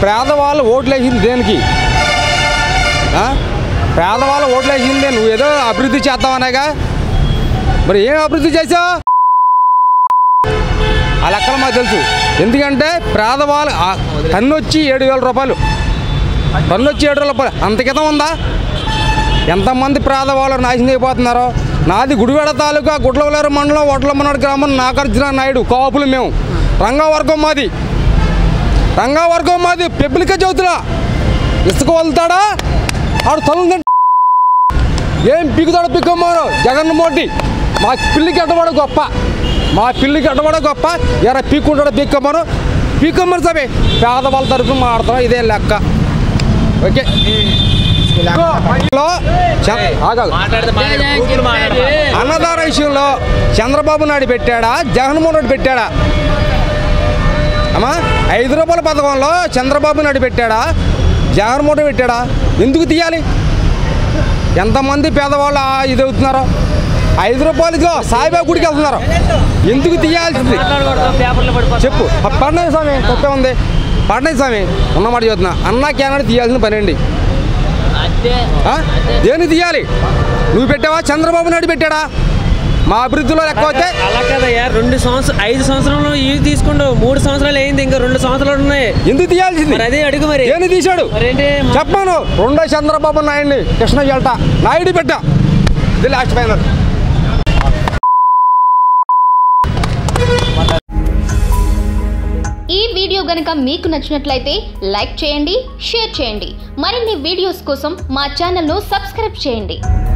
పేదవాళ్ళు ఓట్లు వేసింది దేనికి ఆ? పేదవాళ్ళు ఓట్లు వేసింది నువ్వు ఏదో అభివృద్ధి చేద్దామనేగా మరి ఏం అభివృద్ధి చేసావు ఆ లెక్కలు మాకు తెలుసు ఎందుకంటే పేదవాళ్ళు ఆ టన్ను వచ్చి ఏడు వేల రూపాయలు టన్ను వచ్చి ఏడు వేల రూపాయలు అంత క్రితం ఉందా ఎంతమంది పేదవాళ్ళు నాశనం అయిపోతున్నారో నాది గుడివాడ తాలూకా గుడ్లవలేరు మండలం ఒట్లమనాడు గ్రామం నాగార్జున నాయుడు కాపులు మేము రంగవర్గం మాది రంగవర్గం మాది పెబ్బులిక చదువుతున్నా ఇసుక వదులుతాడా ఆడు తల్లు తింట ఏం పిక్కుతాడు పిక్కమ్మారు జగన్ మోటి మా పిల్లికి అడ్డవాడు గొప్ప మా పిల్లికి అడ్డవాడు గొప్ప ఎరా పీక్కుంటాడు పీక్కమ్మరు పీక్కమ్మరు సభే పేదవాళ్ళ తరఫున మాడతాం ఇదే లెక్క ఓకే లో చ- ఆగాగు. అన్నదాన విషయంలో చంద్రబాబు నాయుడు పెట్టాడా జగన్మోహన్ రెడ్డి పెట్టాడా అమ్మా ఐదు రూపాయల పథకంలో చంద్రబాబు నాయుడు పెట్టాడా జగన్మోహన్ రెడ్డి పెట్టాడా ఎందుకు తీయాలి ఎంతమంది పేదవాళ్ళు ఆ ఇది అవుతున్నారో ఐదు రూపాయలకి సాయిబాబా గుడికి వెళ్తున్నారు ఎందుకు తీయాల్సింది చెప్పు పడినాయి స్వామి తప్పే ఉంది పడినాయి స్వామి ఉన్నమాట చెబుతున్నా అన్నా క్యానడి తీయాల్సిన పని అండి ఆ? దేన్ని తీయాలి నువ్వు పెట్టావా చంద్రబాబు నాయుడు పెట్టాడా మా అభివృద్ధిలో లెక్క వస్తే అలా కదయ్యా రెండు సంవత్సరం ఐదు సంవత్సరంలో ఇవి తీసుకుంటూ మూడు సంవత్సరాలు అయింది ఇంకా రెండు సంవత్సరాలు ఉన్నాయి ఎందుకు తీయాల్సింది మరి అదే అడుగు మరి దేన్ని తీశాడు మరేంటి చెప్పాను రెండో చంద్రబాబు నాయుడిని కృష్ణ జల్ట నాయుడు పెట్టా ఇది లాస్ట్ ఫైనల్ ఈ వీడియో గనుక మీకు నచ్చినట్లయితే లైక్ చేయండి షేర్ చేయండి మరిన్ని వీడియోస్ కోసం మా ఛానల్ను సబ్స్క్రైబ్ చేయండి